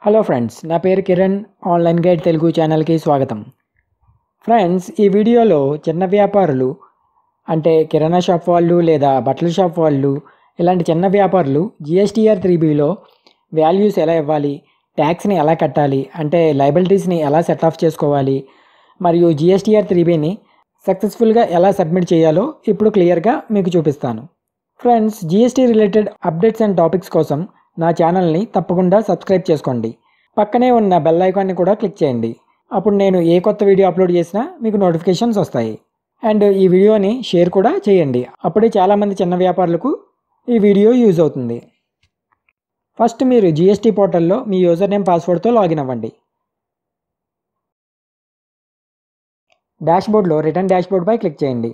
hello friends నా పేరు Kiran online guide Telugu ఛానల్కి స్వాగతం ఫ్రెండ్స్ ఈ వీడియోలో చిన్న వ్యాపారులు అంటే కిరాణా షాప్ వాళ్ళు లేదా బట్టల షాప్ వాళ్ళు ఇలాంటి చిన్న వ్యాపారులు జిఎస్టీఆర్ త్రీ బీలో వాల్యూస్ ఎలా ఇవ్వాలి ట్యాక్స్ని ఎలా కట్టాలి అంటే లైబిలిటీస్ని ఎలా సెట్ ఆఫ్ చేసుకోవాలి మరియు జిఎస్టీఆర్ త్రీ బీని సక్సెస్ఫుల్గా ఎలా సబ్మిట్ చేయాలో ఇప్పుడు క్లియర్గా మీకు చూపిస్తాను friends GST related updates and topics కోసం నా ఛానల్ని తప్పకుండా సబ్స్క్రైబ్ చేసుకోండి పక్కనే ఉన్న బెల్ ఐకాన్ని కూడా క్లిక్ చేయండి అప్పుడు నేను ఏ కొత్త వీడియో అప్లోడ్ చేసినా మీకు నోటిఫికేషన్స్ వస్తాయి అండ్ ఈ వీడియోని షేర్ కూడా చేయండి అప్పుడే చాలామంది చిన్న వ్యాపారులకు ఈ వీడియో యూజ్ అవుతుంది ఫస్ట్ మీరు జిఎస్టీ పోర్టల్లో మీ యూజర్ నేమ్ పాస్వర్డ్తో లాగిన్ అవ్వండి డాష్బోర్డ్లో రిటర్న్ డాష్బోర్డ్పై క్లిక్ చేయండి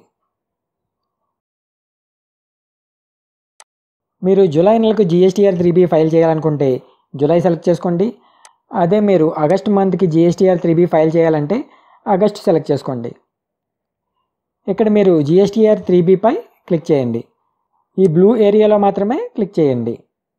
మీరు జూలై నెలకు జిఎస్టీఆర్ త్రీ బీ ఫైల్ చేయాలనుకుంటే జూలై సెలెక్ట్ చేసుకోండి అదే మీరు ఆగస్ట్ మంత్కి జిఎస్టీఆర్ త్రీ బీ ఫైల్ చేయాలంటే ఆగస్ట్ సెలెక్ట్ చేసుకోండి ఇక్కడ మీరు జిఎస్టీఆర్ త్రీ బీపై క్లిక్ చేయండి ఈ బ్లూ ఏరియాలో మాత్రమే క్లిక్ చేయండి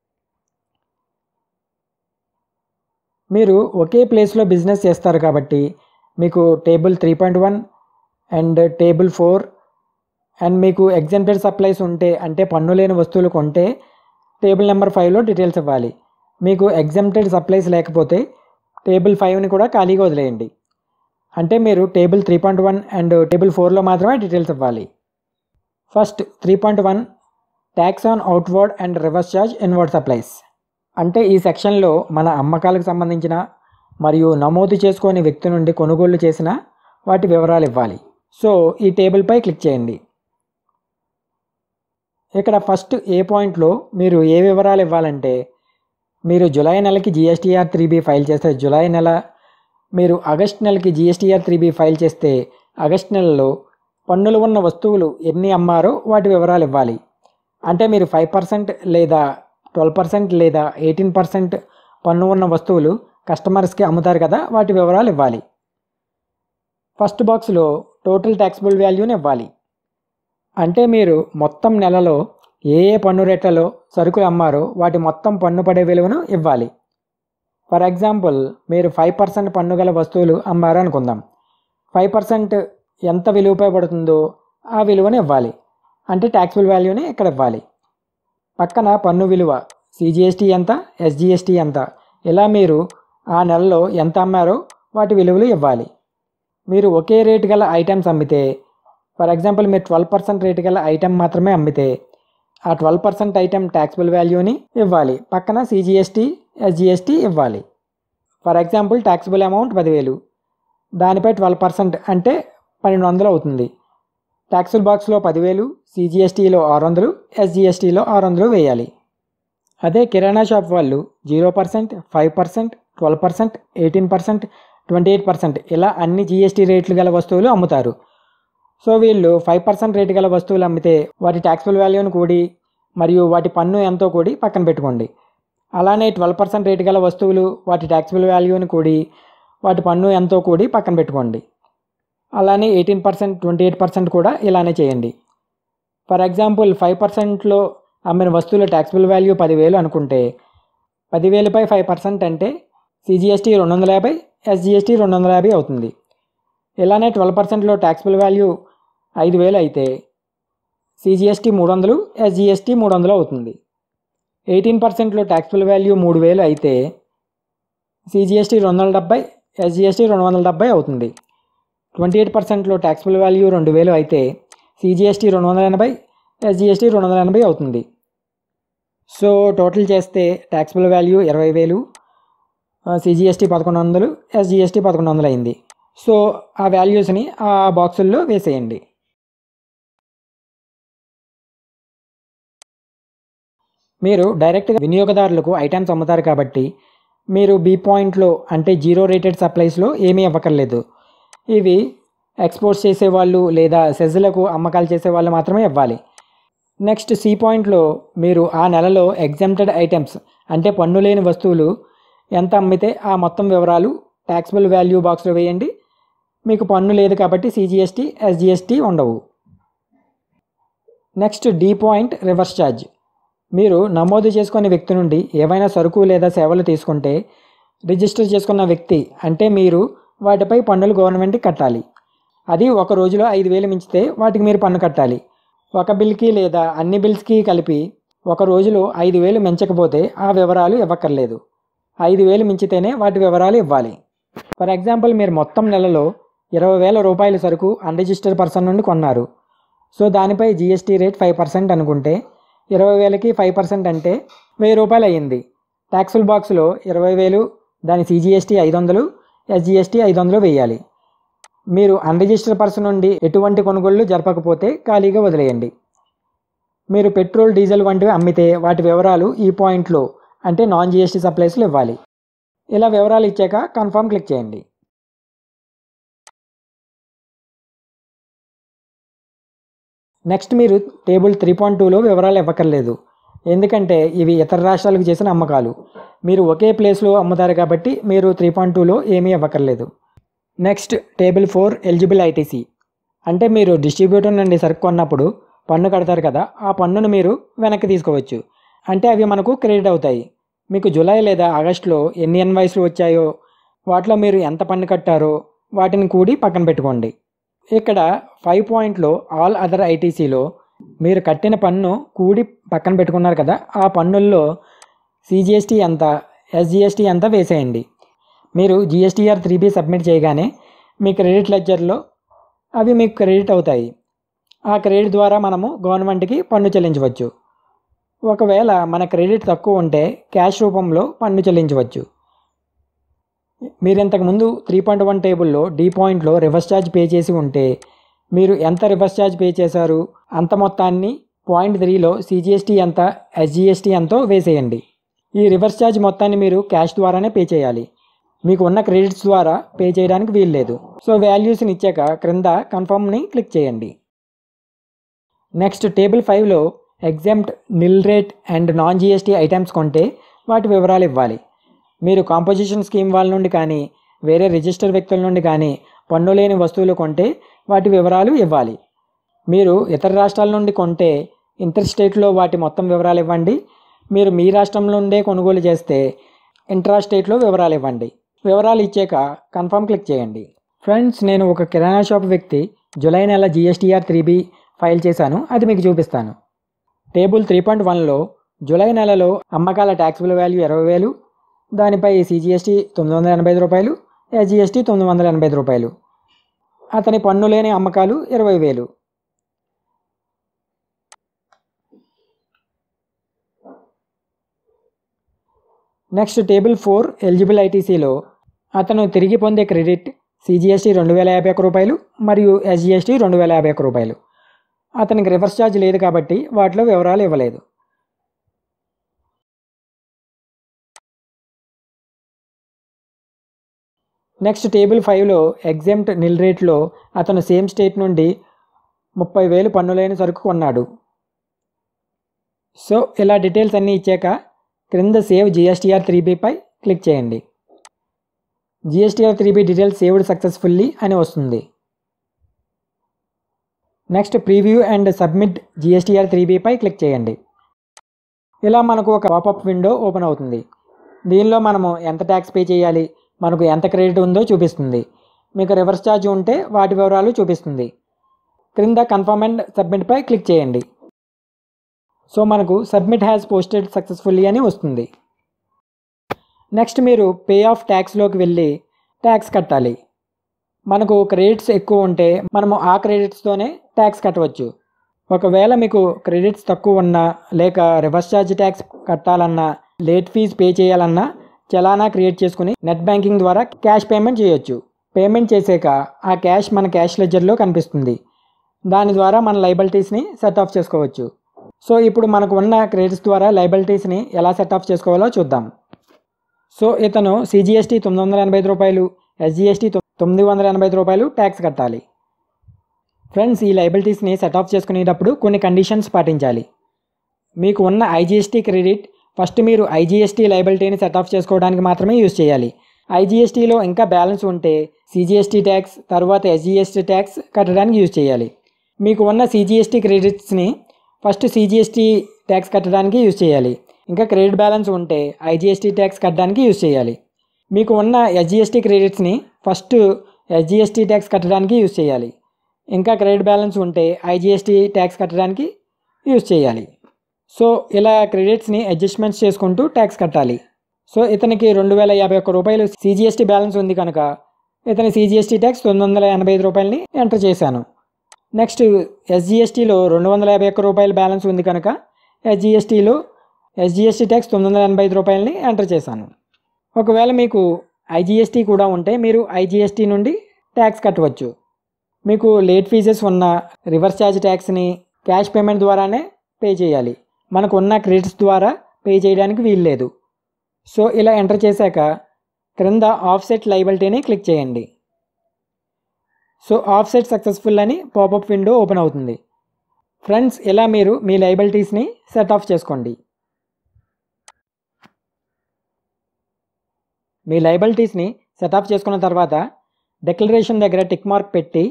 మీరు ఒకే ప్లేస్లో బిజినెస్ చేస్తారు కాబట్టి మీకు table three point one and table four and మీకు ఎగ్జాంప్టెడ్ సప్లైస్ ఉంటే అంటే పన్ను లేని వస్తువులు కొంటే టేబుల్ నెంబర్ ఫైవ్లో డీటెయిల్స్ ఇవ్వాలి మీకు ఎగ్జాంప్టెడ్ సప్లైస్ లేకపోతే టేబుల్ ఫైవ్ని కూడా ఖాళీగా వదిలేయండి అంటే మీరు table three point one and table ఫోర్లో మాత్రమే డీటెయిల్స్ ఇవ్వాలి first three point one tax on outward and reverse charge inward supplies అంటే ఈ సెక్షన్లో మన అమ్మకాలకు సంబంధించిన మరియు నమోదు చేసుకోని వ్యక్తి నుండి కొనుగోలు చేసిన వాటి వివరాలు ఇవ్వాలి సో ఈ టేబుల్పై క్లిక్ చేయండి ఇక్కడ ఫస్ట్ ఏ పాయింట్లో మీరు ఏ వివరాలు ఇవ్వాలంటే మీరు జూలై నెలకి జిఎస్టీఆర్ త్రీ బీ ఫైల్ చేస్తే జూలై నెల మీరు ఆగస్ట్ నెలకి జిఎస్టీఆర్ త్రీ బీ ఫైల్ చేస్తే ఆగస్ట్ నెలలో పన్నులు ఉన్న వస్తువులు ఎన్ని అమ్మారో వాటి వివరాలు ఇవ్వాలి అంటే మీరు ఫైవ్ పర్సెంట్ లేదా ట్వెల్వ్ పర్సెంట్ లేదా ఎయిటీన్ పర్సెంట్ పన్ను ఉన్న వస్తువులు కస్టమర్స్కి అమ్ముతారు కదా వాటి వివరాలు ఇవ్వాలి ఫస్ట్ బాక్స్లో టోటల్ ట్యాక్సిబుల్ వాల్యూని ఇవ్వాలి అంటే మీరు మొత్తం నెలలో ఏ ఏ పన్ను రేట్లలో సరుకులు అమ్మారో వాటి మొత్తం పన్ను పడే విలువను ఇవ్వాలి ఫర్ ఎగ్జాంపుల్ మీరు ఫైవ్ పర్సెంట్ పన్ను గల వస్తువులు అమ్మారు అనుకుందాం ఫైవ్ పర్సెంట్ ఎంత విలువపై పడుతుందో ఆ విలువను ఇవ్వాలి అంటే ట్యాక్సిబుల్ వాల్యూని ఇక్కడ ఇవ్వాలి పక్కన పన్ను విలువ సిజిఎస్టీ ఎంత ఎస్జిఎస్టీ ఎంత ఇలా మీరు ఆ నెలలో ఎంత అమ్మారో వాటి విలువలు ఇవ్వాలి మీరు ఒకే రేటు గల ఐటమ్స్ అమ్మితే ఫర్ ఎగ్జాంపుల్ మీరు ట్వెల్వ్ పర్సెంట్ రేటు గల ఐటెం మాత్రమే అమ్మితే ఆ ట్వెల్వ్ పర్సెంట్ ఐటెం ట్యాక్సిబుల్ వాల్యూని ఇవ్వాలి పక్కన సిజిఎస్టీ ఎస్జిఎస్టీ ఇవ్వాలి ఫర్ ఎగ్జాంపుల్ ట్యాక్సిబుల్ అమౌంట్ పదివేలు దానిపై ట్వెల్వ్ పర్సెంట్ అంటే పన్నెండు వందలు అవుతుంది ట్యాక్సుల్ బాక్స్లో పదివేలు సిజిఎస్టీలో ఆరు వందలు ఎస్జిఎస్టీలో ఆరు వందలు వేయాలి అదే కిరాణా షాప్ వాళ్ళు zero percent five percent twelve percent eighteen percent twenty eight percent ఇలా అన్ని జిఎస్టీ రేట్లు గల వస్తువులు అమ్ముతారు సో వీళ్ళు ఫైవ్ పర్సెంట్ రేటు గల వస్తువులు అమ్మితే వాటి ట్యాక్సిబుల్ వాల్యూని కూడి మరియు వాటి పన్ను ఎంతో కూడి పక్కన పెట్టుకోండి అలానే ట్వెల్వ్ పర్సెంట్ రేటు గల వస్తువులు వాటి ట్యాక్సిబుల్ వాల్యూని కూడి వాటి పన్ను ఎంతో కూడి పక్కన పెట్టుకోండి అలానే eighteen percent twenty eight percent కూడా ఇలానే చేయండి ఫర్ ఎగ్జాంపుల్ ఫైవ్ పర్సెంట్లో అమ్మిన వస్తువుల ట్యాక్సిబుల్ వాల్యూ పదివేలు అనుకుంటే పదివేలపై ఫైవ్ పర్సెంట్ అంటే సిజిఎస్టీ రెండు వందల యాభై ఎస్జిఎస్టీ రెండు వందల యాభై అవుతుంది ఇలానే ట్వెల్వ్ పర్సెంట్లో ట్యాక్సిబుల్ వాల్యూ ఐదు వేలు అయితే సిజిఎస్టీ మూడు వందలు ఎస్జిఎస్టీ మూడు వందలు అవుతుంది ఎయిటీన్ పర్సెంట్లో ట్యాక్సిబుల్ వాల్యూ మూడు వేలు అయితే సిజిఎస్టీ రెండు వందల డెబ్బై ఎస్జిఎస్టీ రెండు వందల డెబ్బై అవుతుంది ట్వంటీ ఎయిట్ పర్సెంట్లో ట్యాక్సిబుల్ వాల్యూ రెండు వేలు అయితే సిజిఎస్టీ రెండు వందల ఎనభై ఎస్జిఎస్టీ రెండు వందల ఎనభై అవుతుంది సో టోటల్ చేస్తే ట్యాక్సిబుల్ వాల్యూ ఇరవై వేలు సిజిఎస్టీ పదకొండు వందలు ఎస్జిఎస్టీ పదకొండు వందలు అయింది సో ఆ వాల్యూస్ని ఆ బాక్సుల్లో వేసేయండి మీరు డైరెక్ట్గా వినియోగదారులకు ఐటమ్స్ అమ్ముతారు కాబట్టి మీరు బీ పాయింట్లో అంటే జీరో రేటెడ్ సప్లైస్లో ఏమీ ఇవ్వక్కర్లేదు ఇవి ఎక్స్పోర్ట్స్ చేసేవాళ్ళు లేదా సెజ్లకు అమ్మకాలు చేసేవాళ్ళు మాత్రమే ఇవ్వాలి నెక్స్ట్ సి పాయింట్లో మీరు ఆ నెలలో ఎగ్జామ్టెడ్ ఐటమ్స్ అంటే పన్ను లేని వస్తువులు ఎంత అమ్మితే ఆ మొత్తం వివరాలు ట్యాక్సిబుల్ వాల్యూ బాక్స్లో వేయండి మీకు పన్ను లేదు కాబట్టి సిజిఎస్టీ ఎస్జిఎస్టీ ఉండవు next D point reverse charge మీరు నమోదు చేసుకునే వ్యక్తి నుండి ఏవైనా సరుకు లేదా సేవలు తీసుకుంటే రిజిస్టర్ చేసుకున్న వ్యక్తి అంటే మీరు వాటిపై పన్నులు గవర్నమెంట్కి కట్టాలి అది ఒక రోజులో ఐదు వేలు మించితే వాటికి మీరు పన్ను కట్టాలి ఒక బిల్కి లేదా అన్ని బిల్స్కి కలిపి ఒక రోజులో ఐదు వేలు మించకపోతే ఆ వివరాలు ఇవ్వక్కర్లేదు ఐదు వేలు మించితేనే వాటి వివరాలు ఇవ్వాలి ఫర్ ఎగ్జాంపుల్ మీరు మొత్తం నెలలో ఇరవై వేల రూపాయల సరుకు అన్రిజిస్టర్డ్ పర్సన్ నుండి కొన్నారు సో దానిపై జిఎస్టీ రేట్ ఫైవ్ పర్సెంట్ అనుకుంటే ఇరవై వేలకి ఫైవ్ పర్సెంట్ అంటే వెయ్యి రూపాయలు అయ్యింది ట్యాక్సుల్ బాక్స్లో ఇరవై వేలు దాని సిజిఎస్టీ ఐదు వందలు ఎస్జిఎస్టీ ఐదు వందలు వేయాలి మీరు అన్రిజిస్టర్డ్ పర్సన్ నుండి ఎటువంటి కొనుగోళ్లు జరపకపోతే ఖాళీగా వదిలేయండి మీరు పెట్రోల్ డీజిల్ వంటివి అమ్మితే వాటి వివరాలు ఈ పాయింట్లో అంటే నాన్ జిఎస్టీ సప్లైస్లో ఇవ్వాలి ఇలా వివరాలు ఇచ్చాక కన్ఫర్మ్ క్లిక్ చేయండి నెక్స్ట్ మీరు టేబుల్ త్రీ పాయింట్ టూలో వివరాలు ఇవ్వక్కర్లేదు ఎందుకంటే ఇవి ఇతర రాష్ట్రాలకు చేసిన అమ్మకాలు మీరు ఒకే ప్లేస్లో అమ్ముతారు కాబట్టి మీరు త్రీ పాయింట్ టూలో ఏమీ ఇవ్వక్కర్లేదు next table four eligible ITC అంటే మీరు డిస్ట్రిబ్యూటర్ నుండి సరుకు కొన్నప్పుడు పన్ను కడతారు కదా ఆ పన్నును మీరు వెనక్కి తీసుకోవచ్చు అంటే అవి మనకు క్రెడిట్ అవుతాయి మీకు జూలై లేదా ఆగస్టులో ఎన్ని ఇన్వాయిస్లు వచ్చాయో వాటిలో మీరు ఎంత పన్ను కట్టారో వాటిని కూడి పక్కన పెట్టుకోండి ఇక్కడ ఫైవ్ పాయింట్లో ఆల్ అదర్ ఐటీసీలో మీరు కట్టిన పన్ను కూడి పక్కన పెట్టుకున్నారు కదా ఆ పన్నుల్లో సిజిఎస్టీ ఎంత ఎస్జిఎస్టీ ఎంత వేసేయండి మీరు జిఎస్టీఆర్ త్రీ బి సబ్మిట్ చేయగానే మీ క్రెడిట్ లెడ్జర్లో అవి మీకు క్రెడిట్ అవుతాయి ఆ క్రెడిట్ ద్వారా మనము గవర్నమెంట్కి పన్ను చెల్లించవచ్చు ఒకవేళ మన క్రెడిట్ తక్కువ ఉంటే క్యాష్ రూపంలో పన్ను చెల్లించవచ్చు మీరు ఇంతకుముందు త్రీ పాయింట్ వన్ టేబుల్లో డి పాయింట్లో రివర్స్ ఛార్జ్ పే చేసి ఉంటే మీరు ఎంత రివర్స్ ఛార్జ్ పే చేశారు అంత మొత్తాన్ని పాయింట్ త్రీలో సిజిఎస్టీ ఎంత ఎస్జిఎస్టీ ఎంతో వేసేయండి ఈ రివర్స్ ఛార్జ్ మొత్తాన్ని మీరు క్యాష్ ద్వారానే పే చేయాలి మీకు ఉన్న క్రెడిట్స్ ద్వారా పే చేయడానికి వీలు లేదు సో వాల్యూస్ని ఇచ్చాక క్రింద కన్ఫర్మ్ని క్లిక్ చేయండి నెక్స్ట్ టేబుల్ ఫైవ్లో exempt nil rate and non GST items కొంటే వాటి వివరాలు ఇవ్వాలి మీరు కాంపోజిషన్ స్కీమ్ వాళ్ళ నుండి కానీ వేరే రిజిస్టర్ వ్యక్తుల నుండి కానీ పన్ను లేని వస్తువులు కొంటే వాటి వివరాలు ఇవ్వాలి మీరు ఇతర రాష్ట్రాల నుండి కొంటే ఇంటర్ స్టేట్లో వాటి మొత్తం వివరాలు ఇవ్వండి మీరు మీ రాష్ట్రం నుండే కొనుగోలు చేస్తే ఇంట్రా స్టేట్లో వివరాలు ఇవ్వండి వివరాలు ఇచ్చాక కన్ఫర్మ్ క్లిక్ చేయండి ఫ్రెండ్స్ నేను ఒక కిరాణా షాప్ వ్యక్తి జూలై నెల జిఎస్టీఆర్ త్రీ బి ఫైల్ చేశాను అది మీకు చూపిస్తాను టేబుల్ త్రీ పాయింట్ వన్లో జూలై నెలలో అమ్మకాల ట్యాక్సిబుల్ వాల్యూ ఇరవై వేలు దానిపై సిజిఎస్టీ తొమ్మిది వందల ఎనభై ఐదు రూపాయలు ఎస్జిఎస్టీ తొమ్మిది వందల ఎనభై ఐదు రూపాయలు అతని పన్ను లేని అమ్మకాలు ఇరవై వేలు నెక్స్ట్ టేబుల్ ఫోర్ ఎలిజిబుల్ ఐటీసీలో అతను తిరిగి పొందే క్రెడిట్ సిజిఎస్టీ రెండు వేల యాభై ఒక్క రూపాయలు మరియు ఎస్జిఎస్టీ రెండు వేల యాభై ఒక్క రూపాయలు అతనికి రివర్స్ ఛార్జ్ లేదు కాబట్టి వాటిలో వివరాలు ఇవ్వలేదు నెక్స్ట్ టేబుల్ ఫైవ్లో ఎగ్జామ్ట్ నిల్ రేట్లో అతను సేమ్ స్టేట్ నుండి ముప్పై వేలు పన్నులేని సరుకు కొన్నాడు సో ఇలా డీటెయిల్స్ అన్నీ ఇచ్చాక క్రింద సేవ్ జిఎస్టీఆర్ త్రీ బీపై క్లిక్ చేయండి GSTR three B details saved successfully అని వస్తుంది next preview and submit GSTR three బీపై క్లిక్ చేయండి ఇలా మనకు ఒక పాపప్ విండో ఓపెన్ అవుతుంది దీనిలో మనము ఎంత ట్యాక్స్ పే చేయాలి మనకు ఎంత క్రెడిట్ ఉందో చూపిస్తుంది మీకు రివర్స్ ఛార్జ్ ఉంటే వాటి వివరాలు చూపిస్తుంది క్రింద కన్ఫర్మ్ అండ్ సబ్మిట్పై క్లిక్ చేయండి సో మనకు సబ్మిట్ హ్యాస్ పోస్టెడ్ సక్సెస్ఫుల్లీ అని వస్తుంది నెక్స్ట్ మీరు పే ఆఫ్ ట్యాక్స్లోకి వెళ్ళి ట్యాక్స్ కట్టాలి మనకు క్రెడిట్స్ ఎక్కువ ఉంటే మనము ఆ క్రెడిట్స్తోనే ట్యాక్స్ కట్టవచ్చు ఒకవేళ మీకు క్రెడిట్స్ తక్కువ ఉన్నా లేక రివర్స్ ఛార్జ్ ట్యాక్స్ కట్టాలన్నా లేట్ ఫీజ్ పే చేయాలన్నా చలానా క్రియేట్ చేసుకుని నెట్ బ్యాంకింగ్ ద్వారా క్యాష్ పేమెంట్ చేయొచ్చు పేమెంట్ చేసాక ఆ క్యాష్ మన క్యాష్ లెజర్లో కనిపిస్తుంది దాని ద్వారా మన లైబిలిటీస్ని సెట్ ఆఫ్ చేసుకోవచ్చు సో ఇప్పుడు మనకు ఉన్న క్రెడిట్స్ ద్వారా లైబిలిటీస్ని ఎలా సెట్ ఆఫ్ చేసుకోవాలో చూద్దాం సో ఇతను సిజిఎస్టీ తొమ్మిది వందల ఎనభై ఐదు రూపాయలు ఎస్జిఎస్టీ తొమ్మిది వందల ఎనభై ఐదు రూపాయలు ట్యాక్స్ కట్టాలి ఫ్రెండ్స్ ఈ లైబిలిటీస్ని సెట్ ఆఫ్ చేసుకునేటప్పుడు కొన్ని కండిషన్స్ పాటించాలి మీకు ఉన్న ఐజిఎస్టీ క్రెడిట్ ఫస్ట్ మీరు ఐజిఎస్టీ లైబిలిటీని సెట్ ఆఫ్ చేసుకోవడానికి మాత్రమే యూజ్ చేయాలి ఐజిఎస్టీలో ఇంకా బ్యాలెన్స్ ఉంటే సిజిఎస్టీ ట్యాక్స్ తర్వాత ఎస్జిఎస్టీ ట్యాక్స్ కట్టడానికి యూజ్ చేయాలి మీకు ఉన్న సిజిఎస్టీ క్రెడిట్స్ని ఫస్ట్ సిజిఎస్టీ ట్యాక్స్ కట్టడానికి యూజ్ చేయాలి ఇంకా క్రెడిట్ బ్యాలెన్స్ ఉంటే ఐజిఎస్టీ ట్యాక్స్ కట్టడానికి యూజ్ చేయాలి మీకు ఉన్న ఎస్జిఎస్టీ క్రెడిట్స్ని ఫస్ట్ ఎస్జిఎస్టీ ట్యాక్స్ కట్టడానికి యూజ్ చేయాలి ఇంకా క్రెడిట్ బ్యాలెన్స్ ఉంటే ఐజిఎస్టీ ట్యాక్స్ కట్టడానికి యూజ్ చేయాలి సో ఇలా క్రెడిట్స్ని అడ్జస్ట్మెంట్స్ చేసుకుంటూ ట్యాక్స్ కట్టాలి సో ఇతనికి రెండు వేల యాభై ఒక్క రూపాయలు సిజిఎస్టీ బ్యాలెన్స్ ఉంది కనుక ఇతని సిజిఎస్టీ ట్యాక్స్ తొమ్మిది వందల ఎనభై ఐదు రూపాయలని ఎంటర్ చేశాను నెక్స్ట్ ఎస్జిఎస్టీలో రెండు వందల యాభై ఒక్క రూపాయల బ్యాలెన్స్ ఉంది కనుక ఎస్జిఎస్టీలో ఎస్జిఎస్టీ ట్యాక్స్ తొమ్మిది వందల ఎనభై ఐదు రూపాయలని ఎంటర్ చేశాను ఒకవేళ మీకు ఐజిఎస్టీ కూడా ఉంటే మీరు ఐజిఎస్టీ నుండి ట్యాక్స్ కట్టవచ్చు మీకు లేట్ ఫీజెస్ ఉన్న రివర్స్ ఛార్జ్ ట్యాక్స్ని క్యాష్ పేమెంట్ ద్వారానే పే చేయాలి మనకు ఉన్న క్రెడిట్స్ ద్వారా పే చేయడానికి వీలు లేదు సో ఇలా ఎంటర్ చేశాక క్రింద ఆఫ్సెట్ లైబిలిటీని క్లిక్ చేయండి సో ఆఫ్సెట్ సక్సెస్ఫుల్ అని పాపప్ విండో ఓపెన్ అవుతుంది ఫ్రెండ్స్ ఇలా మీరు మీ లైబిలిటీస్ని సెట్ ఆఫ్ చేసుకోండి మీ లైబిలిటీస్ని సెట్ ఆఫ్ చేసుకున్న తర్వాత డిక్లరేషన్ దగ్గర టిక్ మార్క్ పెట్టి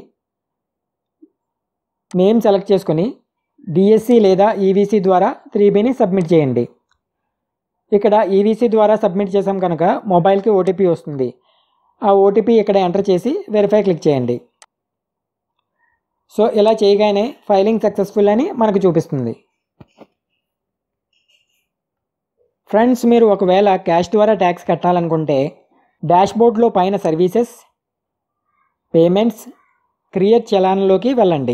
నేమ్ సెలెక్ట్ చేసుకొని డిఎస్సి లేదా ఈవీసీ ద్వారా త్రీ బిని సబ్మిట్ చేయండి ఇక్కడ ఈవీసీ ద్వారా సబ్మిట్ చేసాం కనుక మొబైల్కి ఓటీపీ వస్తుంది ఆ ఓటీపీ ఇక్కడ ఎంటర్ చేసి వెరిఫై క్లిక్ చేయండి సో ఇలా చేయగానే ఫైలింగ్ సక్సెస్ఫుల్ అని మనకు చూపిస్తుంది ఫ్రెండ్స్ మీరు ఒకవేళ క్యాష్ ద్వారా ట్యాక్స్ కట్టాలనుకుంటే డాష్బోర్డ్లో పైన సర్వీసెస్ పేమెంట్స్ క్రియేట్ చలాన్లోకి వెళ్ళండి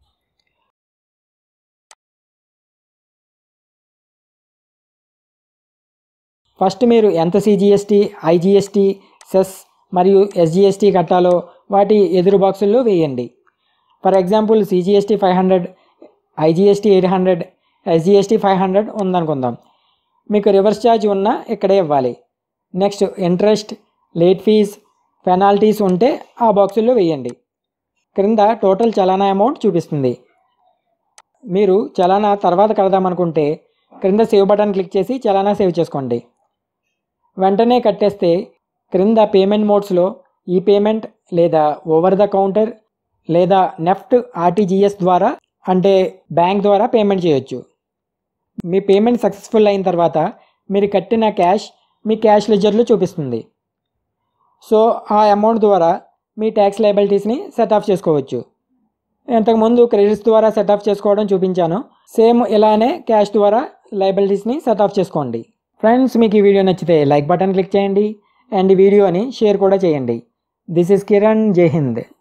ఫస్ట్ మీరు ఎంత సిజిఎస్టీ ఐజిఎస్టీ సెస్ మరియు ఎస్జిఎస్టీ కట్టాలో వాటి ఎదురు బాక్సుల్లో వేయండి for example CGST five hundred IGST eight hundred SGST five hundred ఉందనుకుందాం మీకు రివర్స్ ఛార్జ్ ఉన్నా ఇక్కడే ఇవ్వాలి next interest late fees penalties ఉంటే ఆ బాక్సుల్లో వేయండి క్రింద టోటల్ చలానా అమౌంట్ చూపిస్తుంది మీరు చలానా తర్వాత కడదామనుకుంటే క్రింద సేవ్ బటన్ క్లిక్ చేసి చలానా సేవ్ చేసుకోండి వెంటనే కట్టేస్తే క్రింద పేమెంట్ మోడ్స్లో ఈ పేమెంట్ లేదా ఓవర్ ద కౌంటర్ లేదా నెఫ్ట్ ఆర్టీజీఎస్ ద్వారా అంటే బ్యాంక్ ద్వారా పేమెంట్ చేయొచ్చు మీ పేమెంట్ సక్సెస్ఫుల్ అయిన తర్వాత మీరు కట్టిన క్యాష్ మీ క్యాష్ లెజర్లో చూపిస్తుంది సో ఆ అమౌంట్ ద్వారా మీ ట్యాక్స్ లైబిలిటీస్ని సెట్ ఆఫ్ చేసుకోవచ్చు ఇంతకుముందు క్రెడిట్స్ ద్వారా సెట్ ఆఫ్ చేసుకోవడం చూపించాను సేమ్ ఇలానే క్యాష్ ద్వారా లైబిలిటీస్ని సెట్ ఆఫ్ చేసుకోండి ఫ్రెండ్స్ మీకు ఈ వీడియో నచ్చితే లైక్ బటన్ క్లిక్ చేయండి అండ్ ఈ వీడియోని షేర్ కూడా చేయండి దిస్ ఇస్ కిరణ్ జై హింద్